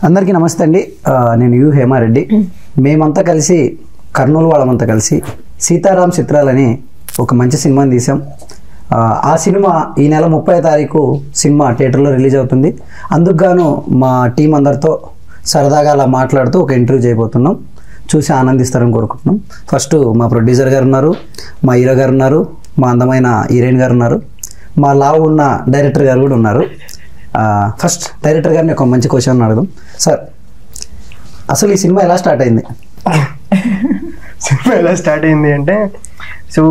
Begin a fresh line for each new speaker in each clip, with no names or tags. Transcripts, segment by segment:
అందరికీ నమస్తే అండి ఆ, నేను యు హేమారెడ్డి మేమంతా కలిసి కర్నూలు వాళ్ళమంతా కలిసి సీతారాం చిత్రాలని ఒక మంచి సినిమాని తీసాం ఆ, ఆ సినిమా ఈ నెల ముప్పై తారీఖు సినిమా థియేటర్లో రిలీజ్ అవుతుంది అందుకు గాను మా టీం అందరితో సరదాగా అలా మాట్లాడుతూ ఒక ఇంటర్వ్యూ చేయబోతున్నాం చూసి ఆనందిస్తారని కోరుకుంటున్నాం ఫస్ట్ మా ప్రొడ్యూసర్ గారు ఉన్నారు మా హీరో గారు ఉన్నారు మా అందమైన హీరోయిన్ గారు ఉన్నారు మా లావు ఉన్న డైరెక్టర్ గారు కూడా ఉన్నారు ఆ, ఫస్ట్ డైరెక్టర్ గారిని ఒక మంచి క్వశ్చన్ అడగదాం సార్ అసలు ఈ సినిమా ఎలా స్టార్ట్ అయింది
సినిమా ఎలా స్టార్ట్ అయింది అంటే సో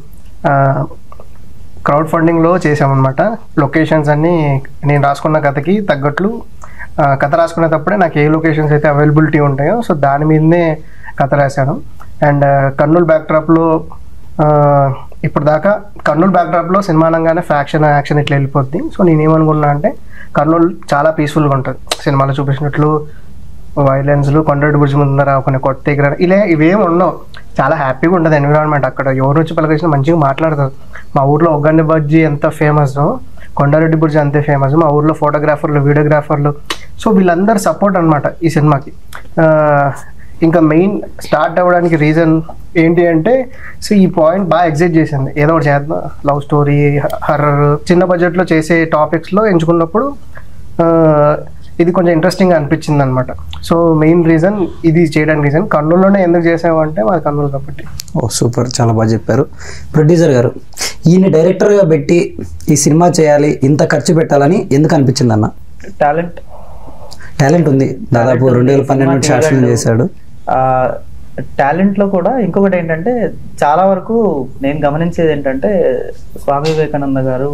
క్రౌడ్ ఫండింగ్లో చేసామన్నమాట లొకేషన్స్ అన్నీ నేను రాసుకున్న కథకి తగ్గట్లు ఆ, కథ రాసుకునేటప్పుడే నాకు ఏ లొకేషన్స్ అయితే అవైలబిలిటీ ఉంటాయో సో దాని మీదనే కథ రాశాను అండ్ కర్నూలు బ్యాక్డ్రాప్లో ఇప్పుడు దాకా కర్నూలు బ్యాక్డ్రాప్లో సినిమా అనగానే ఫ్యాక్షన్ యాక్షన్ ఇట్లా వెళ్ళిపోద్ది సో నేను ఏమనుకున్నా అంటే కర్నూలు చాలా పీస్ఫుల్గా ఉంటుంది సినిమాలో చూపించినట్లు వైలెన్స్లు కొండరెడ్డి బ్రిడ్జ్ ముందర కొన్ని కొత్త ఎగర ఇలా ఇవేం ఉండవు చాలా హ్యాపీగా ఉంటుంది ఎన్విరాన్మెంట్ అక్కడ ఎవరు వచ్చి పలకరించినా మంచిగా మాట్లాడతారు మా ఊర్లో ఒగ్గండి బజ్జీ ఎంత ఫేమస్ కొండారెడ్డి బ్రిడ్జ్ అంతే ఫేమస్ మా ఊర్లో ఫోటోగ్రాఫర్లు వీడియోగ్రాఫర్లు సో వీళ్ళందరూ సపోర్ట్ అనమాట ఈ సినిమాకి ఆ, ఇంకా మెయిన్ స్టార్ట్ అవ్వడానికి రీజన్ ఏంటి అంటే సో ఈ పాయింట్ బాగా ఎగ్జైట్ చేసింది ఏదో ఒకటి చేద్దాం లవ్ స్టోరీ హర్రర్ చిన్న బడ్జెట్లో చేసే టాపిక్స్లో ఎంచుకున్నప్పుడు ఆ, ఇది కొంచెం ఇంట్రెస్టింగ్ అనిపించింది అనమాట సో మెయిన్ రీజన్ ఇది చేయడానికి రీజన్ కర్నూలులోనే ఎందుకు చేసామంటే మాది కర్నూలు కాబట్టి
ఓ సూపర్ చాలా బాగా చెప్పారు ప్రొడ్యూసర్ గారు ఈయన డైరెక్టర్గా పెట్టి ఈ సినిమా చేయాలి ఇంత ఖర్చు పెట్టాలని ఎందుకు అనిపించింది అన్న
టాలెంట్
టాలెంట్ ఉంది దాదాపు రెండు వేల పన్నెండు షార్ట్స్ చేశాడు
టాలెంట్ లో కూడా ఇంకొకటి ఏంటంటే చాలా వరకు నేను గమనించేది ఏంటంటే స్వామి వివేకానంద గారు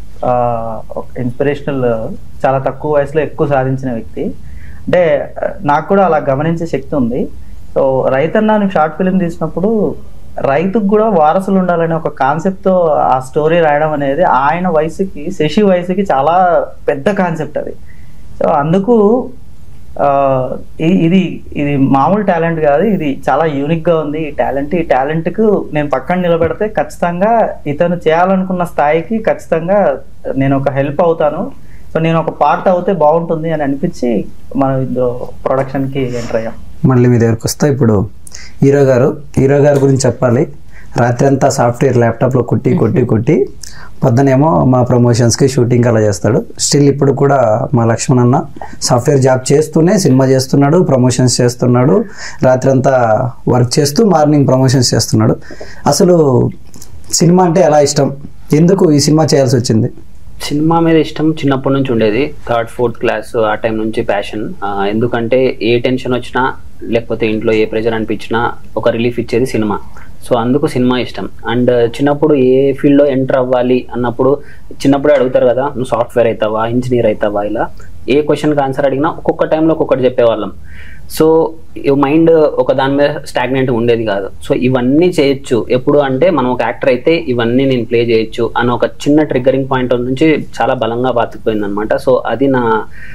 ఇన్స్పిరేషనల్ చాలా తక్కువ వయసులో ఎక్కువ సాధించిన వ్యక్తి అంటే ఆ, నాకు కూడా అలా గమనించే శక్తి ఉంది సో రైతన్న నేను షార్ట్ ఫిలిం తీసినప్పుడు రైతుకు కూడా వారసులు ఉండాలనే ఒక కాన్సెప్ట్ తో ఆ స్టోరీ రాయడం అనేది ఆయన వయసుకి శశి వయసుకి చాలా పెద్ద కాన్సెప్ట్ అది సో అందుకు ఆ, ఇ- ఇది ఇది మామూలు టాలెంట్ కాదు ఇది చాలా యూనిక్ గా ఉంది ఈ టాలెంట్ ఈ టాలెంట్ కు నేను పక్కన నిలబెడితే ఖచ్చితంగా ఇతను చేయాలనుకున్న స్థాయికి ఖచ్చితంగా నేను ఒక హెల్ప్ అవుతాను సో నేను ఒక పార్ట్ అవుతే బాగుంటుంది అని అనిపించి మనం ఇందులో ప్రొడక్షన్ కి ఎంటర్ అయ్యాం
మళ్ళీ మీ దగ్గరకు వస్తా ఇప్పుడు హీరో గారు హీరో గారి గురించి చెప్పాలి రాత్రి అంతా సాఫ్ట్వేర్ ల్యాప్టాప్లో కొట్టి కొట్టి కొట్టి పొద్దునేమో మా ప్రమోషన్స్కి షూటింగ్ అలా చేస్తాడు స్టిల్ ఇప్పుడు కూడా మా లక్ష్మణ్ అన్న సాఫ్ట్వేర్ జాబ్ చేస్తూనే సినిమా చేస్తున్నాడు ప్రమోషన్స్ చేస్తున్నాడు రాత్రి అంతా వర్క్ చేస్తూ మార్నింగ్ ప్రమోషన్స్ చేస్తున్నాడు అసలు సినిమా అంటే ఎలా ఇష్టం ఎందుకు ఈ సినిమా చేయాల్సి వచ్చింది
సినిమా మీద ఇష్టం చిన్నప్పటి నుంచి ఉండేది థర్డ్ ఫోర్త్ క్లాస్ ఆ టైం నుంచి ప్యాషన్ ఎందుకంటే ఏ టెన్షన్ వచ్చినా లేకపోతే ఇంట్లో ఏ ప్రెజర్ అనిపించినా ఒక రిలీఫ్ ఇచ్చేది సినిమా సో అందుకు సినిమా ఇష్టం అండ్ చిన్నప్పుడు ఏ ఫీల్డ్లో ఎంటర్ అవ్వాలి అన్నప్పుడు చిన్నప్పుడే అడుగుతారు కదా నువ్వు సాఫ్ట్వేర్ అవుతావా ఇంజనీర్ అవుతావా ఇలా ఏ క్వశ్చన్కి ఆన్సర్ అడిగినా ఒక్కొక్క టైంలో ఒక్కొక్కటి చెప్పేవాళ్ళం సో మైండ్ ఒక దాని మీద స్టాగ్నెంట్ ఉండేది కాదు సో ఇవన్నీ చేయొచ్చు ఎప్పుడు అంటే మనం ఒక యాక్టర్ అయితే ఇవన్నీ నేను ప్లే చేయొచ్చు అని ఒక చిన్న ట్రిగ్గరింగ్ పాయింట్ నుంచి చాలా బలంగా బాతుకుపోయింది అనమాట సో అది నా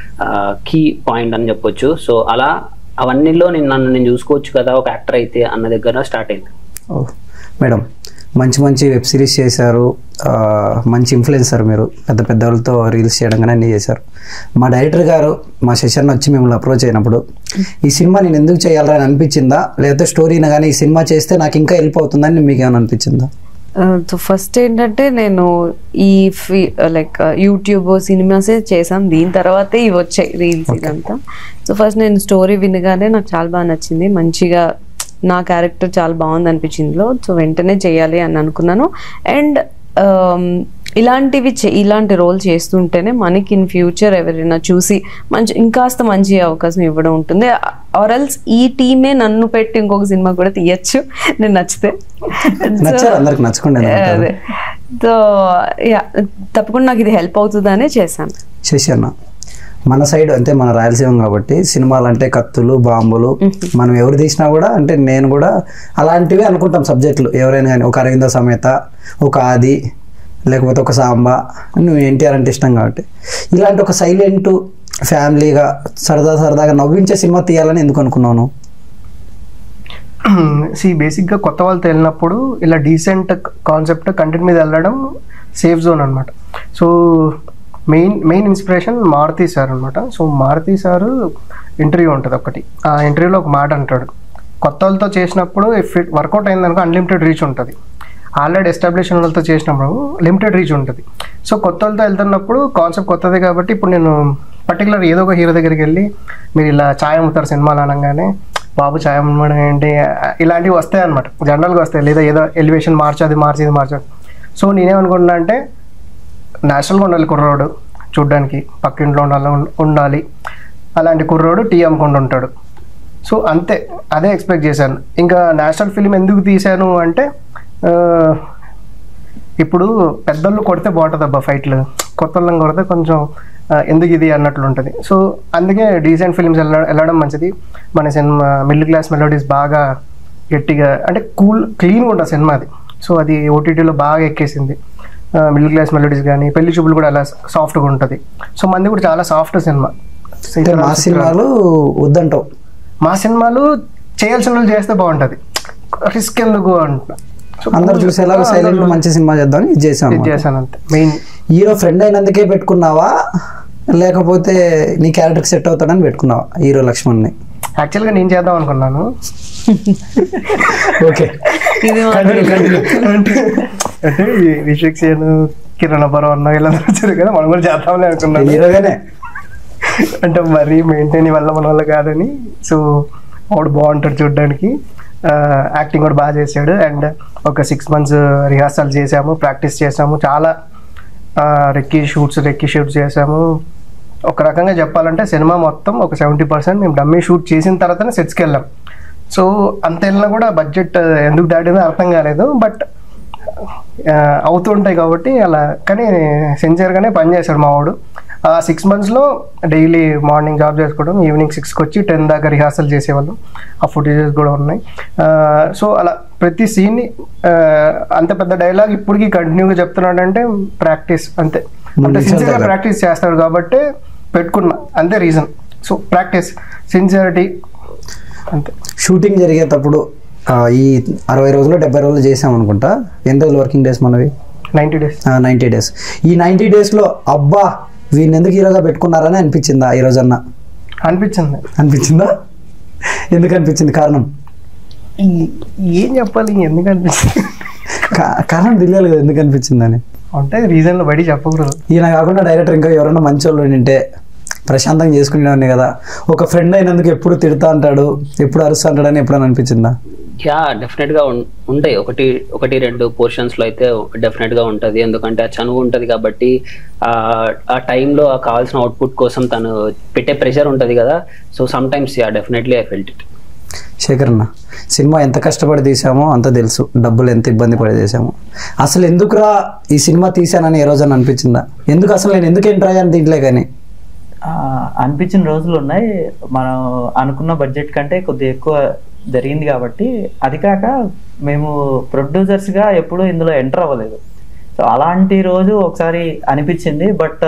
కీ పాయింట్ అని చెప్పొచ్చు సో అలా అవన్నీలో నేను నన్ను నేను చూసుకోవచ్చు కదా ఒక యాక్టర్ అయితే అన్న దగ్గర స్టార్ట్ అయింది
ఓ మేడం మంచి మంచి వెబ్ సిరీస్ చేశారు ఆ, మంచి ఇన్ఫ్లుయెన్సర్ మీరు పెద్ద పెద్ద వాళ్ళతో రీల్స్ చేయడం కానీ అన్నీ చేశారు మా డైరెక్టర్ గారు మా శశన్ వచ్చి మిమ్మల్ని అప్రోచ్ అయినప్పుడు ఈ సినిమా నేను ఎందుకు చేయాలని అనిపించిందా లేకపోతే స్టోరీని కానీ ఈ సినిమా చేస్తే నాకు ఇంకా హెల్ప్ అవుతుందని మీకు ఏమైనా అనిపించిందా
సో ఫస్ట్ ఏంటంటే నేను ఈ ఫీ లైక్ యూట్యూబ్ సినిమాసే చేసాం దీని తర్వాతే ఇవి వచ్చాయి రీల్స్ ఇదంతా సో ఫస్ట్ నేను స్టోరీ వినగానే నాకు చాలా బాగా నచ్చింది మంచిగా నా క్యారెక్టర్ చాలా బాగుంది అనిపించింది ఇందులో సో వెంటనే చేయాలి అని అనుకున్నాను అండ్ ఇలాంటివి చే- ఇలాంటి రోల్ చేస్తుంటేనే మనకి ఇన్ ఫ్యూచర్ ఎవరైనా చూసి మంచి ఇంకాస్త మంచి అవకాశం ఇవ్వడం ఉంటుంది ఆర్ఎల్స్ ఈ టీమే నన్ను పెట్టి ఇంకొక సినిమా కూడా తీయచ్చు నేను నచ్చితే
నచ్చారు అందరికి నచ్చకుండా ఎలా ఉంటారు?
అదే సో యా తప్పకుండా నాకు ఇది హెల్ప్ అవుతుందనే చేశాను
శశి అన్న మన సైడ్ అంటే మన రాయలసీమ కాబట్టి సినిమాలు అంటే కత్తులు బాంబులు మనం ఎవరు తీసినా కూడా అంటే నేను కూడా అలాంటివి అనుకుంటాం సబ్జెక్టులు ఎవరైనా కానీ ఒక అరవింద సమేత ఒక ఆది లేకపోతే ఒక సాంబా నువ్వు ఎన్టీఆర్ అంటే ఇష్టం కాబట్టి ఇలాంటి ఒక సైలెంట్ ఫ్యామిలీగా సరదా సరదాగా నవ్వించే సినిమా తీయాలని ఎందుకు అనుకున్నాను
సి బేసిక్గా కొత్త వాళ్ళతో వెళ్ళినప్పుడు ఇలా డీసెంట్ కాన్సెప్ట్ కంటెంట్ మీద వెళ్ళడం సేఫ్ జోన్ అనమాట so main main inspiration Maruthi sir అనమాట సో మారుతి సారు ఇంటర్వ్యూ ఉంటుంది ఒకటి ఆ ఇంటర్వ్యూలో ఒక మాట అంటాడు కొత్త వాళ్ళతో చేసినప్పుడు ఇఫ్ ఇట్ వర్కౌట్ అయిందనుకో అన్లిమిటెడ్ రీచ్ ఉంటుంది ఆల్రెడీ ఎస్టాబ్లిష్ వాళ్ళతో చేసినప్పుడు లిమిటెడ్ రీచ్ ఉంటుంది సో కొత్త వాళ్ళతో వెళ్తున్నప్పుడు కాన్సెప్ట్ కొత్తది కాబట్టి ఇప్పుడు నేను పర్టికులర్ ఏదో ఒక హీరో దగ్గరికి వెళ్ళి మీరు ఇలా ఛాయ్ అమ్ముతారు సినిమాలు అనగానే బాబు ఛాయ్ అమ్మడం ఏంటి ఇలాంటివి వస్తాయి అనమాట జనరల్గా వస్తాయి లేదా ఏదో ఎలివేషన్ మార్చది మార్చేది మార్చదు సో నేనేమనుకుంటున్నా అంటే నేషనల్గా ఉండాలి కుర్రోడు చూడ్డానికి పక్కింట్లో ఉండాలి ఉండాలి అలాంటి కుర్రోడు టీ అమ్ముకుంటూ ఉంటాడు సో అంతే అదే ఎక్స్పెక్ట్ చేశాను ఇంకా నేషనల్ ఫిలిం ఎందుకు తీశాను అంటే ఆ, ఇప్పుడు పెద్దోళ్ళు కొడితే బాగుంటుంది అబ్బా ఫైట్లు కొత్త వాళ్ళని కొడితే కొంచెం ఆ, ఎందుకు ఇది అన్నట్లు ఉంటుంది సో అందుకే డీసెంట్ ఫిల్మ్స్ వెళ్ళ వెళ్ళడం మంచిది మన సినిమా మిడిల్ క్లాస్ మెలోడీస్ బాగా గట్టిగా అంటే కూల్ క్లీన్గా ఉంటుంది సినిమా అది సో అది ఓటీటీలో బాగా ఎక్కేసింది మిడిల్ క్లాస్ మెలోడీస్ కానీ పెళ్లి చూపులు కూడా అలా సాఫ్ట్గా ఉంటుంది సో మంది కూడా చాలా సాఫ్ట్ సినిమా
అంటే మా సినిమాలు వద్దంటావు
మా సినిమాలు చేయాల్సిన వాళ్ళు చేస్తే బాగుంటుంది రిస్క్ ఎందుకు అంటున్నా సో
అందరు చూసేలాగా సైలెంట్ మంచి సినిమా చేద్దామని ఇది చేసాం
ఇది చేశాను అంతే మెయిన్
హీరో ఫ్రెండ్ అయినందుకే పెట్టుకున్నావా లేకపోతే నీ క్యారెక్టర్ సెట్ అవుతాడని పెట్టుకున్నావా హీరో లక్ష్మణ్ని
యాక్చువల్గా నేను చేద్దాం అనుకున్నాను
ఓకే
ఇది మా-
అంటే ఈ విశ్వక్ సేన్ కిరణ్ అబ్బరం అన్న వీళ్ళందరూ వచ్చారు కదా మనం కూడా చేద్దామని అనుకున్నాను
హీరోగానే
అంటే మరీ మెయింటైన్ వల్ల మన వల్ల కాదని సో వాడు బాగుంటాడు చూడడానికి యాక్టింగ్ కూడా బాగా చేశాడు అండ్ ఒక సిక్స్ మంత్స్ రిహార్సల్ చేసాము ప్రాక్టీస్ చేసాము చాలా ఆ, రెక్కి షూట్స్ రెక్కి షూట్స్ చేసాము ఒక రకంగా చెప్పాలంటే సినిమా మొత్తం ఒక సెవెంటీ పర్సెంట్ మేము డమ్మీ షూట్ చేసిన తర్వాతనే సెట్స్కి వెళ్ళాం సో అంత వెళ్ళినా కూడా బడ్జెట్ ఎందుకు దాటిందో అర్థం కాలేదు బట్ అవుతుంటాయి కాబట్టి అలా కానీ సిన్సియర్గానే పనిచేశాడు మా వాడు ఆ సిక్స్ మంత్స్లో డైలీ మార్నింగ్ జాబ్ చేసుకోవడం ఈవినింగ్ సిక్స్కి వచ్చి టెన్ దాకా రిహార్సల్ చేసేవాళ్ళం ఆ ఫుటేజెస్ కూడా ఉన్నాయి సో అలా ప్రతి సీన్ని అంత పెద్ద డైలాగ్ ఇప్పటికీ కంటిన్యూగా చెప్తున్నాడంటే ప్రాక్టీస్ అంతే
మూడు
అంటే
నిమిషాలు
సిన్సియర్గా
dialogue.
ప్రాక్టీస్ చేస్తాడు కాబట్టి పెట్టుకున్నా అంతే రీజన్ సో ప్రాక్టీస్ సిన్సియారిటీ అంతే
షూటింగ్ జరిగేటప్పుడు ఆ, ఈ అరవై రోజులు డెబ్బై రోజులు చేసాం అనుకుంటా ఎన్ని రోజులు వర్కింగ్ డేస్ మనవి
నైంటీ డేస్
నైంటీ డేస్ ఈ నైంటీ డేస్లో అబ్బా వీడిని ఎందుకు హీరోగా పెట్టుకున్నారని అనిపించిందా ఈ రోజన్నా
అనిపించింది
అనిపించిందా ఎందుకు అనిపించింది కారణం
ఈ- ఏం చెప్పాలి ఎందుకు అనిపించింది
కా- కారణం తెలియాలి కదా ఎందుకు అనిపించిందని
అంటే రీజన్లో బడి చెప్పకూడదు
ఈయన కాకుండా డైరెక్టర్ ఇంకా ఎవరైనా మంచి వాళ్ళు ఉంటే ప్రశాంతంగా చేసుకునేవాడిని కదా ఒక ఫ్రెండ్ అయినందుకు ఎప్పుడు తిడతా అంటాడు ఎప్పుడు అరుస్తా అంటాడని ఎప్పుడైనా అనిపించిందా
యా డెఫినెట్ గా ఉం- ఉంటాయి ఒకటి ఒకటి రెండు పోర్షన్స్ లో అయితే డెఫినెట్ గా ఉంటది ఎందుకంటే ఆ చనువు ఉంటది కాబట్టి ఆ ఆ టైంలో ఆ కావాల్సిన అవుట్పుట్ కోసం తను పెట్టే ప్రెషర్ ఉంటది కదా so sometimes yeah definitely I felt it
Shekar అన్న సినిమా ఎంత కష్టపడి తీసామో అంత తెలుసు డబ్బులు ఎంత ఇబ్బంది పడి చేసామో అసలు ఎందుకురా ఈ సినిమా తీసానని ఏ రోజైనా అనిపించిందా ఎందుకు అసలు నేను ఎందుకు ఎంటర్ అయ్యాను దీంట్లో కానీ
ఆ, అనిపించిన రోజులు ఉన్నాయి మనం అనుకున్న బడ్జెట్ కంటే కొద్దిగా ఎక్కువ జరిగింది కాబట్టి అది కాక మేము producers గా ఎప్పుడూ ఇందులో ఎంటర్ అవ్వలేదు సో అలాంటి రోజు ఒకసారి అనిపించింది బట్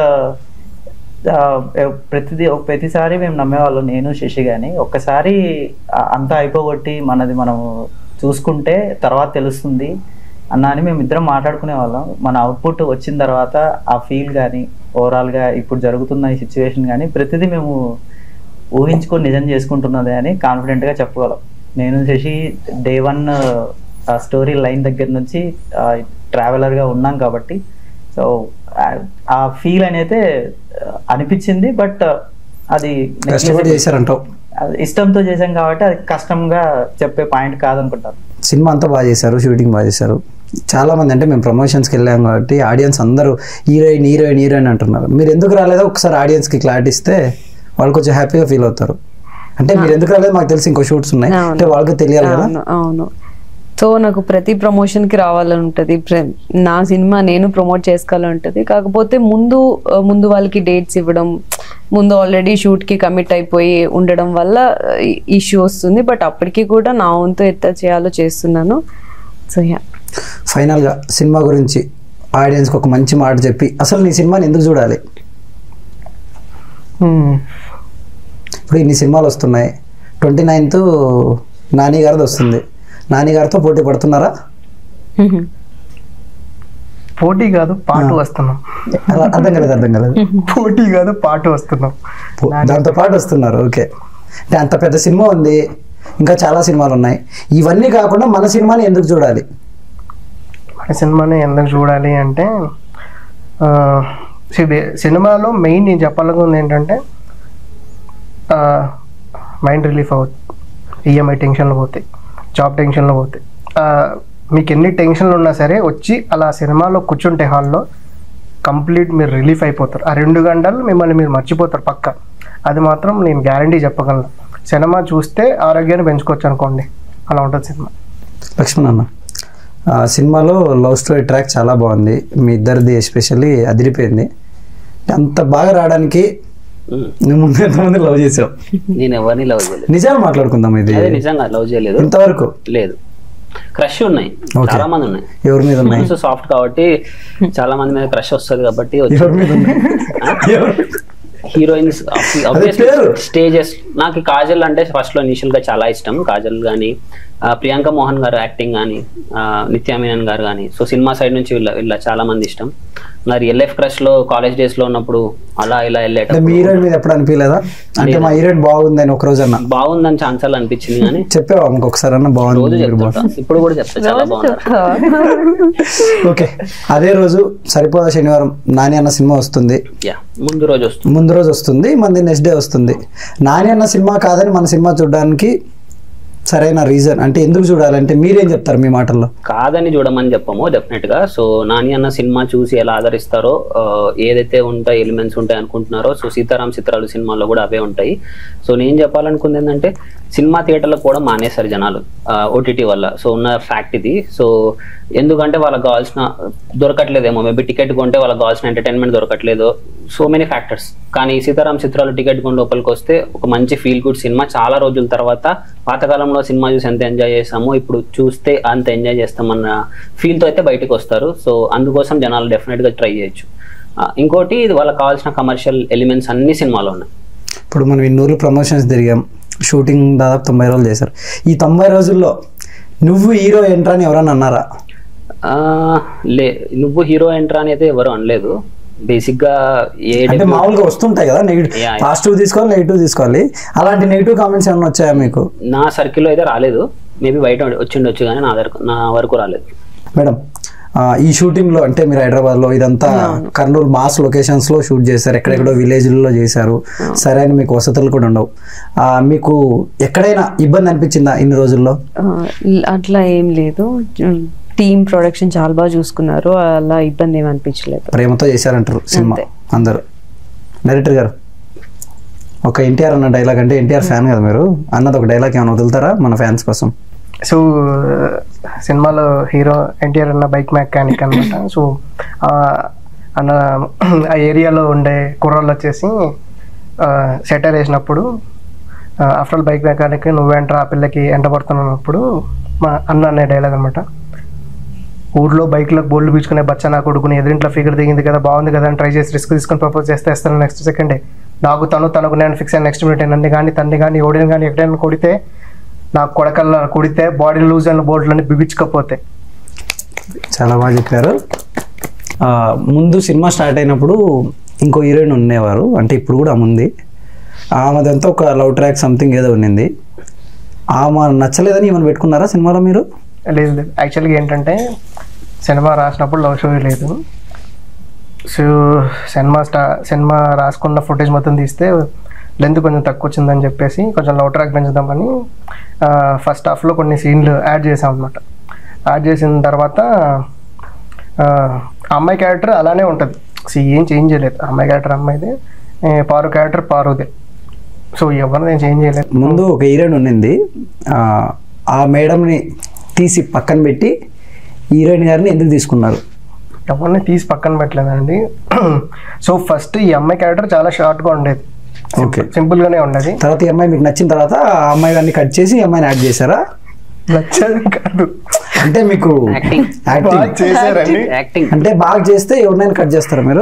ప్రతిదీ ప్రతిసారి మేము నమ్మేవాళ్ళం నేను శశి కానీ ఒక్కసారి ఆ, అంతా అయిపోగొట్టి మనది మనం చూసుకుంటే తర్వాత తెలుస్తుంది అన్న అని మేము ఇద్దరం మాట్లాడుకునే వాళ్ళం మన అవుట్పుట్ వచ్చిన తర్వాత ఆ ఫీల్ కానీ ఓవరాల్గా ఇప్పుడు జరుగుతున్న ఈ సిచ్యువేషన్ కానీ ప్రతిదీ మేము ఊహించుకొని నిజం చేసుకుంటున్నది అని కాన్ఫిడెంట్గా చెప్పగలం నేను Sasi day one story line దగ్గర నుంచి ట్రావెలర్గా ఉన్నాం కాబట్టి సో ఆ ఫీల్ అనేది ఆ, అనిపించింది బట్ అది
కష్టపడి చేశారంటావు
అది ఇష్టంతో చేశాం కాబట్టి అది కష్టంగా చెప్పే పాయింట్ కాదనుకుంటాను
సినిమా అంతా బాగా చేశారు షూటింగ్ బాగా చేశారు చాలా మంది అంటే మేము ప్రమోషన్స్కి వెళ్ళాం కాబట్టి ఆడియన్స్ అందరూ హీరోయిన్ హీరోయిన్ హీరోయిన్ అంటున్నారు మీరు ఎందుకు రాలేదో ఒకసారి ఆడియన్స్కి క్లారిటీ ఇస్తే వాళ్ళు కొంచెం హ్యాపీగా ఫీల్ అవుతారు అంటే మీరు ఎందుకు రాలేదు మాకు తెలిసి ఇంకో షూట్స్ ఉన్నాయి
అవును.
అంటే వాళ్ళకి తెలియాలి కదా
అవును అవును సో నాకు ప్రతి ప్రమోషన్ కి రావాలని ఉంటది ప్ర- నా సినిమా నేను ప్రమోట్ చేసుకోవాలని ఉంటది కాకపోతే ముందు ఆ, ముందు వాళ్ళకి డేట్స్ ఇవ్వడం ముందు ఆల్రెడీ షూట్ కి కమిట్ అయిపోయి ఉండడం వల్ల ఇష్యూ వస్తుంది బట్ అప్పటికి కూడా నా వంతు ఎంత చేయాలో చేస్తున్నాను సో యా
ఫైనల్గా సినిమా గురించి ఆడియన్స్కి ఒక మంచి మాట చెప్పి అసలు నీ సినిమాని ఎందుకు చూడాలి ఇప్పుడు ఇన్ని సినిమాలు వస్తున్నాయి ట్వంటీ నైన్త్ నాని గారిది వస్తుంది నాని గారితో పోటీ పడుతున్నారా
పోటీ కాదు పాటు వస్తున్నాం
అలా అర్థం కాలేదు అర్థం కాలేదు
పోటీ కాదు పాటు వస్తున్నాం
పో- దాంతో పాటు వస్తున్నారు ఓకే అంటే అంత పెద్ద సినిమా ఉంది ఇంకా చాలా సినిమాలు ఉన్నాయి ఇవన్నీ కాకుండా మన సినిమాని ఎందుకు చూడాలి
మన సినిమాని ఎందుకు చూడాలి అంటే ఆ, see, బే- సినిమాలో మెయిన్ నేను చెప్పాలనుకుంది ఏంటంటే మైండ్ రిలీఫ్ అవుతుంది ఈఎంఐ టెన్షన్లు పోతాయి జాబ్ టెన్షన్లు పోతాయి ఆ, మీకు ఎన్ని టెన్షన్లు ఉన్నా సరే వచ్చి అలా సినిమాలో కూర్చుంటే హాల్లో కంప్లీట్ మీరు రిలీఫ్ అయిపోతారు ఆ రెండు గంటలు మిమ్మల్ని మీరు మర్చిపోతారు పక్క అది మాత్రం నేను గ్యారంటీ చెప్పగలను సినిమా చూస్తే ఆరోగ్యాన్ని పెంచుకోవచ్చు అనుకోండి అలా ఉంటుంది సినిమా
లక్ష్మణ్ అన్న ఆ సినిమాలో లవ్ స్టోరీ ట్రాక్ చాలా బాగుంది మీ ఇద్దరిది ఎస్పెషల్లీ అదిరిపోయింది అంత బాగా రావడానికి
ఉమ్.
నువ్వు ముందు ఎంతమంది లవ్ చేసావు
నేను ఎవరిని లవ్ చేయలేదు
నిజాలు మాట్లాడుకుందాం ఇది
అదే నిజంగా లవ్ చేయలేదు
ఇంతవరకు
లేదు క్రష్ ఉన్నాయి
Okay.
చాలా మంది ఉన్నాయి
ఎవరి మీద ఉన్నాయి
సాఫ్ట్ కాబట్టి చాలా మంది మీద క్రష్ వస్తుంది కాబట్టి
ఎవరి మీద ఉన్నాయి ఎవరు?
హీరోయిన్స్
పేరు.
స్టేజెస్ నాకు కాజల్ అంటే ఫస్ట్ లో ఇనిషియల్ గా చాలా ఇష్టం కాజల్ గానీ ఆ, ప్రియాంక మోహన్ గారు యాక్టింగ్ కానీ నిత్యా మీనన్ గారు కానీ సో సినిమా సైడ్ నుంచి వీళ్ళ వీళ్ళ చాలా మంది ఇష్టం నా రియల్ లైఫ్ క్రష్ లో కాలేజ్ డేస్ లో ఉన్నప్పుడు అలా ఇలా
అంటే మీ
వెళ్ళేటప్పుడు
హీరోయిన్ మీద ఎప్పుడు అనిపించలేదా అంటే మా హీరోయిన్ బాగుందని ఒక రోజు అన్న
బాగుందని ఛాన్సాలు అనిపించింది కానీ
చెప్పావా ఇంకొకసారి అన్న బాగుంది
రోజు
మీరు బాగుంది
చెప్తా ఇప్పుడు కూడా చెప్తా చాలా
రోజు
బాగున్నారు
చెప్తావా?
ఓకే అదే రోజు సరిపోదా శనివారం నాని అన్న సినిమా వస్తుంది
యా ముందు రోజు వస్తుంది
ముందు రోజు వస్తుంది మంది నెక్స్ట్ డే వస్తుంది నాని అన్న సినిమా కాదని మన సినిమా చూడడానికి సరైన రీజన్ అంటే ఎందుకు చూడాలంటే మీరేం చెప్తారు మీ మాటల్లో
కాదని చూడమని చెప్పము డెఫినెట్ గా సో నాని అన్న సినిమా చూసి ఎలా ఆదరిస్తారో ఆ, ఏదైతే ఉంటాయి ఎలిమెంట్స్ ఉంటాయి అనుకుంటున్నారో సో సీతారాం చిత్రాలు సినిమాల్లో కూడా అవే ఉంటాయి సో నేను చెప్పాలనుకుంది ఏంటంటే సినిమా థియేటర్లకు కూడా మానేశారు జనాలు ఓటీటీ వల్ల సో ఉన్న ఫ్యాక్ట్ ఇది సో ఎందుకంటే వాళ్ళకి కావాల్సిన దొరకట్లేదేమో మేబీ టికెట్ కొంటే వాళ్ళకి కావాల్సిన ఎంటర్టైన్మెంట్ దొరకట్లేదు సో మెనీ ఫ్యాక్టర్స్ కానీ సీతారాం చిత్రాలు టికెట్ కొని లోపలికి వస్తే ఒక మంచి ఫీల్ గుడ్ సినిమా చాలా రోజుల తర్వాత పాతకాలంలో సినిమా చూసి ఎంత ఎంజాయ్ చేస్తామో ఇప్పుడు చూస్తే అంత ఎంజాయ్ చేస్తామన్న ఫీల్తో అయితే బయటకు వస్తారు సో అందుకోసం జనాలు డెఫినెట్గా ట్రై చేయొచ్చు ఆ, ఇంకోటి ఇది వాళ్ళకి కావాల్సిన కమర్షియల్ ఎలిమెంట్స్ అన్ని సినిమాలో ఉన్నాయి
ఇప్పుడు మనం ఇన్నూరు ప్రమోషన్స్ తిరిగాం షూటింగ్ దాదాపు తొంభై రోజులు చేశారు ఈ తొంభై రోజుల్లో నువ్వు హీరో ఎంట్రా అని ఎవరన్నా అన్నారా
ఆ, లే నువ్వు హీరో ఎంట్రా అని అయితే ఎవరు అనలేదు బేసిక్ గా ఏ
అంటే మామూలుగా వస్తుంటాయి కదా నెగిటివ్
Yeah, yeah.
పాజిటివ్ తీసుకోవాలి నెగిటివ్ తీసుకోవాలి అలాంటి నెగిటివ్ కామెంట్స్ ఏమైనా వచ్చాయా మీకు
నా సర్కిల్లో అయితే రాలేదు మేబీ బయట వచ్చిండొచ్చు కానీ నా వరకు నా వరకు రాలేదు
మేడం ఆ, ఈ షూటింగ్ లో అంటే మీరు హైదరాబాద్ లో ఇదంతా కర్నూలు మాస్ లొకేషన్స్ లో షూట్ చేశారు ఎక్కడెక్కడో విలేజ్లలో చేశారు సరైన మీకు వసతులు కూడా ఉండవు ఆ, మీకు ఎక్కడైనా ఇబ్బంది అనిపించిందా ఇన్ని రోజుల్లో
ఆ, అట్లా ఏం లేదు టీమ్ ప్రొడక్షన్ చాలా బాగా చూసుకున్నారు అలా ఇబ్బంది ఏమి అనిపించలేదు
ప్రేమతో చేశారంటారు సినిమా
అంతే.
అందరూ డైరెక్టర్ గారు ఒక ఎన్టీఆర్ అన్న డైలాగ్ అంటే ఎన్టీఆర్ ఫ్యాన్ కదా మీరు అన్నది ఒక డైలాగ్ ఏమైనా వదులుతారా మన ఫ్యాన్స్ కోసం
సో సినిమాలో హీరో ఎన్టీఆర్ అన్న బైక్ మెకానిక్ అనమాట సో ఆ, అన్న ఆ ఏరియాలో ఉండే కుర్రోళ్ళు వచ్చేసి సెటర్ వేసినప్పుడు ఆఫ్టర్ ఆల్ బైక్ మెకానిక్ నువ్వేంట్రా ఆ పిల్లకి ఎంట పడుతున్నప్పుడు మా అన్న అనే డైలాగ్ అనమాట ఊర్లో బైక్లకు బోల్డ్ పీచుకునే బచ్చ నా కొడుకుని ఎదురింట్లో ఫిగర్ దిగింది కదా బాగుంది కదా అని ట్రై చేసి రిస్క్ తీసుకొని ప్రపోజ్ చేస్తే ఇస్తాను నెక్స్ట్ సెకండే నాకు తను తనకు నేను ఫిక్స్ అయిన నెక్స్ట్ మినిట్ నన్ను కానీ తన్ని కానీ ఓడిన కానీ ఎక్కడైనా కొడితే నాకు కొడకల్లా కొడితే బాడీ లూజ్ అయిన బోర్డులన్నీ బిగించకపోతే
చాలా బాగా చెప్పారు ఆ, ముందు సినిమా స్టార్ట్ అయినప్పుడు ఇంకో హీరోయిన్ ఉండేవారు అంటే ఇప్పుడు కూడా ఆమె ఉంది ఆమెదంతా ఒక లవ్ ట్రాక్ సంథింగ్ ఏదో ఉండింది ఆమె నచ్చలేదని ఏమైనా పెట్టుకున్నారా సినిమాలో మీరు
లేదు లేదు యాక్చువల్గా ఏంటంటే సినిమా రాసినప్పుడు లవ్ స్టోరీ లేదు సో సినిమా స్టా సినిమా రాసుకున్న ఫుటేజ్ మొత్తం తీస్తే లెంత్ కొంచెం తక్కువ వచ్చిందని చెప్పేసి కొంచెం లవ్ ట్రాక్ పెంచుదామని ఫస్ట్ హాఫ్లో కొన్ని సీన్లు యాడ్ చేసాం అనమాట యాడ్ చేసిన తర్వాత ఆ, ఆ అమ్మాయి క్యారెక్టర్ అలానే ఉంటుంది సో ఏం చేంజ్ చేయలేదు ఆ అమ్మాయి క్యారెక్టర్ అమ్మాయిదే ఏ, పారు క్యారెక్టర్ పారుదే సో ఎవరు నేను చేంజ్ చేయలేదు
ముందు ఒక హీరోయిన్ ఉండింది ఆ, ఆ మేడంని తీసి పక్కన పెట్టి హీరోయిన్ గారిని ఎందుకు తీసుకున్నారు
ఎవరిని తీసి పక్కన పెట్టలేదండి సో ఫస్ట్ ఈ అమ్మాయి క్యారెక్టర్ చాలా షార్ట్గా ఉండేది
ఓకే
సింపుల్ గానే ఉండేది
తర్వాత ఈ అమ్మాయి మీకు నచ్చిన తర్వాత ఆ అమ్మాయి గారిని కట్ చేసి ఈ అమ్మాయిని యాడ్ చేశారా
నచ్చదు కాదు
అంటే మీకు
యాక్టింగ్
బాగా
యాక్టింగ్
చేశారండి
యాక్టింగ్
అంటే బాగా చేస్తే ఎవరినైనా కట్ చేస్తారా మీరు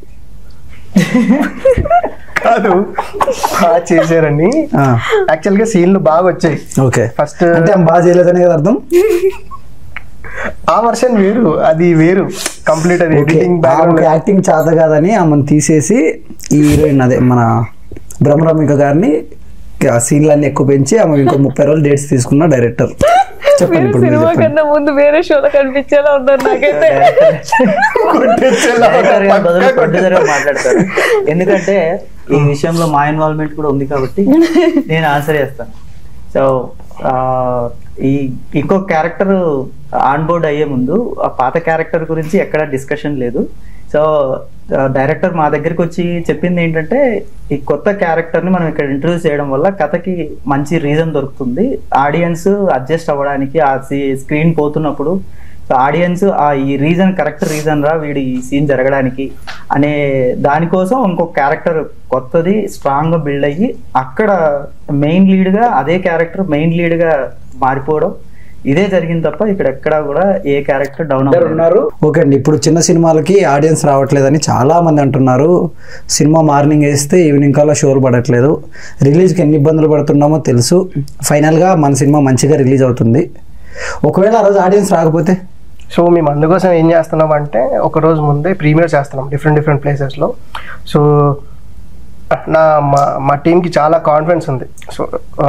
కాదు బాగా చేశారండి
ఆ,
యాక్చువల్ గా సీన్లు బాగా వచ్చాయి
ఓకే
ఫస్ట్
అంటే ఆమె బాగా చేయలేదనే కదా అర్థం
ఆ వర్షన్ వేరు అది వేరు కంప్లీట్ అది
ఓకే
ఎడిటింగ్
ఆమెకు
బ్యాక్గ్రౌండ్
యాక్టింగ్ చేత కాదని ఆమెను తీసేసి ఈ హీరోయిన్ అదే మన బ్రహ్మరమిక గారిని ఆ సీన్లన్నీ ఎక్కువ పెంచి ఆమె ఇంకో ముప్పై రోజులు డేట్స్ తీసుకున్న డైరెక్టర్ చెప్పండి
మీరు
ఇప్పుడు మీరు
సినిమా
చెప్పండి
కన్నా ముందు వేరే షోలో కనిపించేలా ఉన్నారు నాకైతే
డైరెక్టర్ గారి బదులు ప్రొడ్యూసర్ గా మాట్లాడతారు ఎందుకంటే ఈ విషయంలో మా ఇన్వాల్వ్మెంట్ కూడా ఉంది కాబట్టి నేను ఆన్సర్ చేస్తాను సో ఈ ఇంకో క్యారెక్టర్ ఆన్ బోర్డ్ అయ్యే ముందు ఆ పాత క్యారెక్టర్ గురించి ఎక్కడ డిస్కషన్ లేదు సో డైరెక్టర్ మా దగ్గరికి వచ్చి చెప్పింది ఏంటంటే ఈ కొత్త క్యారెక్టర్ ని మనం ఇక్కడ ఇంట్రడ్యూస్ చేయడం వల్ల కథకి మంచి రీజన్ దొరుకుతుంది ఆడియన్స్ అడ్జస్ట్ అవ్వడానికి ఆ స్క్రీన్ పోతున్నప్పుడు సో ఆడియన్స్ ఆ ఈ రీజన్ కరెక్ట్ రీజన్ రా వీడి ఈ సీన్ జరగడానికి అనే దానికోసం ఇంకొక క్యారెక్టర్ కొత్తది స్ట్రాంగ్ గా బిల్డ్ అయ్యి అక్కడ మెయిన్ లీడ్ గా అదే క్యారెక్టర్ మెయిన్ లీడ్ గా మారిపోవడం ఇదే జరిగింది తప్ప ఇక్కడ ఎక్కడా కూడా ఏ క్యారెక్టర్ డౌన్
ఉన్నారు ఓకే అండి ఇప్పుడు చిన్న సినిమాలకి ఆడియన్స్ రావట్లేదని చాలా మంది అంటున్నారు సినిమా మార్నింగ్ వేస్తే ఈవినింగ్ కల్లా షోలు పడట్లేదు రిలీజ్కి ఎన్ని ఇబ్బందులు పడుతున్నామో తెలుసు ఫైనల్గా మన సినిమా మంచిగా రిలీజ్ అవుతుంది ఒకవేళ ఆ రోజు ఆడియన్స్ రాకపోతే
సో మేము అందుకోసం ఏం చేస్తున్నాం అంటే ఒక రోజు ముందే ప్రీమియర్ చేస్తున్నాం డిఫరెంట్ డిఫరెంట్ ప్లేసెస్లో సో నా మా మా టీంకి చాలా కాన్ఫిడెన్స్ ఉంది సో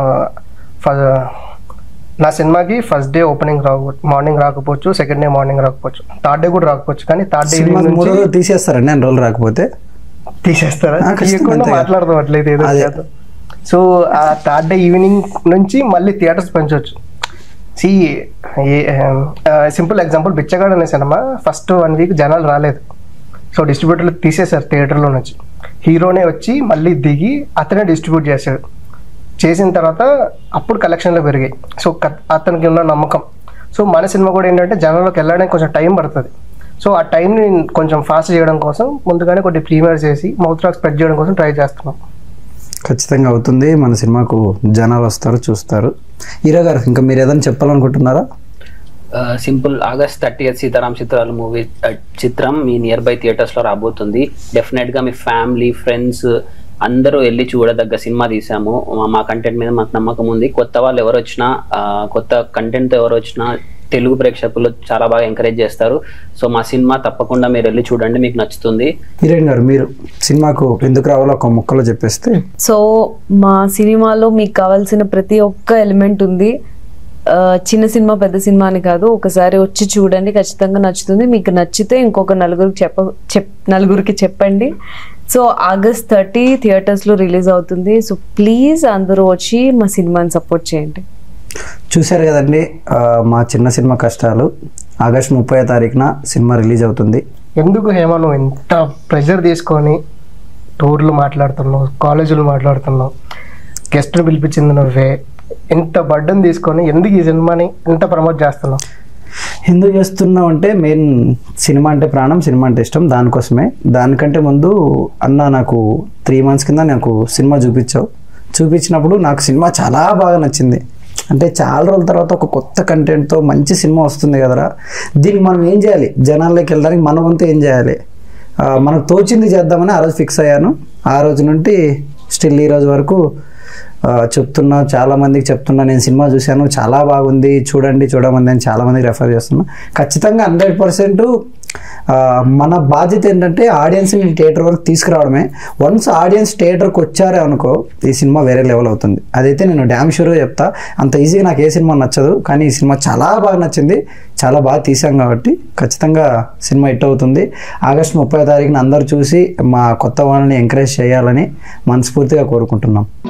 నా సినిమాకి ఫస్ట్ డే ఓపెనింగ్ రాక మార్నింగ్ రాకపోవచ్చు సెకండ్ డే మార్నింగ్ రాకపోవచ్చు థర్డ్ డే కూడా రాకపోవచ్చు కానీ థర్డ్ డే
సినిమా
ఈవినింగ్
మూడు
నుంచి
రోజులు తీసేస్తారండి అన్ని రోజులు రాకపోతే
తీసేస్తారా
ఆ, ఖచ్చితంగా
తీయకుండా
అంతేగా.
మాట్లాడదాం అట్లయితే ఏదో
అదే.
చేద్దాం. సో ఆ థర్డ్ డే ఈవినింగ్ నుంచి మళ్ళీ థియేటర్స్ పెంచవచ్చు సి సింపుల్ ఎగ్జాంపుల్ బిచ్చగాడు అనే సినిమా ఫస్ట్ వన్ వీక్ జనాలు రాలేదు సో డిస్ట్రిబ్యూటర్లు తీసేశారు థియేటర్లో నుంచి హీరోనే వచ్చి మళ్ళీ దిగి అతనే డిస్ట్రిబ్యూట్ చేశాడు చేసిన తర్వాత అప్పుడు కలెక్షన్లు పెరిగాయి సో క- అతనికి ఉన్న నమ్మకం సో మన సినిమా కూడా ఏంటంటే జనంలోకి వెళ్ళడానికి కొంచెం టైం పడుతుంది సో ఆ టైంని కొంచెం ఫాస్ట్ చేయడం కోసం ముందుగానే కొన్ని ప్రీమియర్ చేసి మౌత్ రాక్ స్ప్రెడ్ చేయడం కోసం ట్రై చేస్తున్నాం
ఖచ్చితంగా అవుతుంది మన సినిమాకు జనాలు వస్తారు చూస్తారు హీరో గారు ఇంకా మీరు ఏదైనా చెప్పాలనుకుంటున్నారా
simple August thirty Sitaram Chitralu movie చిత్రం మీ నియర్ బై థియేటర్స్ లో రాబోతుంది డెఫినెట్ గా మీ ఫ్యామిలీ ఫ్రెండ్స్ అందరూ వెళ్ళి చూడదగ్గ సినిమా తీసాము మా- మా కంటెంట్ మీద మాకు నమ్మకం ఉంది కొత్త వాళ్ళు ఎవరు వచ్చినా ఆ, కొత్త కంటెంట్ ఎవరు వచ్చినా తెలుగు ప్రేక్షకులు చాలా బాగా ఎంకరేజ్ చేస్తారు సో మా సినిమా తప్పకుండా మీరు వెళ్ళి చూడండి మీకు నచ్చుతుంది
హీరోయిన్ గారు మీరు సినిమాకు ఎందుకు రావాలో ఒక ముక్కలో చెప్పేస్తే
సో మా సినిమాలో మీకు కావాల్సిన ప్రతి ఒక్క ఎలిమెంట్ ఉంది ఆ, చిన్న సినిమా పెద్ద సినిమా అని కాదు ఒకసారి వచ్చి చూడండి ఖచ్చితంగా నచ్చుతుంది మీకు నచ్చితే ఇంకొక నలుగురికి చెప్ప చెప్ నలుగురికి చెప్పండి సో ఆగస్ట్ థర్టీ థియేటర్స్లో రిలీజ్ అవుతుంది సో ప్లీజ్ అందరూ వచ్చి మా సినిమాని సపోర్ట్ చేయండి
చూశారు కదండి ఆ, మా చిన్న సినిమా కష్టాలు ఆగస్ట్ ముప్పై తారీఖున సినిమా రిలీజ్ అవుతుంది
ఎందుకు హేమ నువ్వు ఎంత ప్రెషర్ తీసుకొని టూర్లు మాట్లాడుతున్నావు కాలేజీలు మాట్లాడుతున్నావు గెస్ట్ని పిలిపించింది నువ్వే ఇంత బర్డన్ తీసుకొని ఎందుకు ఈ సినిమాని ఇంత ప్రమోట్ చేస్తున్నావు
ఎందుకు చేస్తున్నాం అంటే మెయిన్ సినిమా అంటే ప్రాణం సినిమా అంటే ఇష్టం దానికోసమే దానికంటే ముందు అన్న నాకు త్రీ మంత్స్ కింద నాకు సినిమా చూపించావు చూపించినప్పుడు నాకు సినిమా చాలా బాగా నచ్చింది అంటే చాలా రోజుల తర్వాత ఒక కొత్త కంటెంట్తో మంచి సినిమా వస్తుంది కదరా దీనికి మనం ఏం చేయాలి జనాల్లోకి వెళ్ళడానికి మన వంతు ఏం చేయాలి ఆ, మనకు తోచింది చేద్దామని ఆ రోజు ఫిక్స్ అయ్యాను ఆ రోజు నుండి స్టిల్ ఈ రోజు వరకు ఆ, చెప్తున్నా చాలా మందికి చెప్తున్నా నేను సినిమా చూశాను చాలా బాగుంది చూడండి చూడమంది అని చాలా మందికి రెఫర్ చేస్తున్నా ఖచ్చితంగా హండ్రెడ్ పర్సెంట్ మన బాధ్యత ఏంటంటే ఆడియన్స్ని థియేటర్ వరకు తీసుకురావడమే వన్స్ ఆడియన్స్ థియేటర్కి వచ్చారే అనుకో ఈ సినిమా వేరే లెవెల్ అవుతుంది అదైతే నేను డ్యామ్ షూర్గా చెప్తా అంత ఈజీగా నాకు ఏ సినిమా నచ్చదు కానీ ఈ సినిమా చాలా బాగా నచ్చింది చాలా బాగా తీసాం కాబట్టి ఖచ్చితంగా సినిమా హిట్ అవుతుంది ఆగస్ట్ ముప్పై తారీఖున అందరూ చూసి మా కొత్త వాళ్ళని ఎంకరేజ్ చేయాలని మనస్ఫూర్తిగా కోరుకుంటున్నాం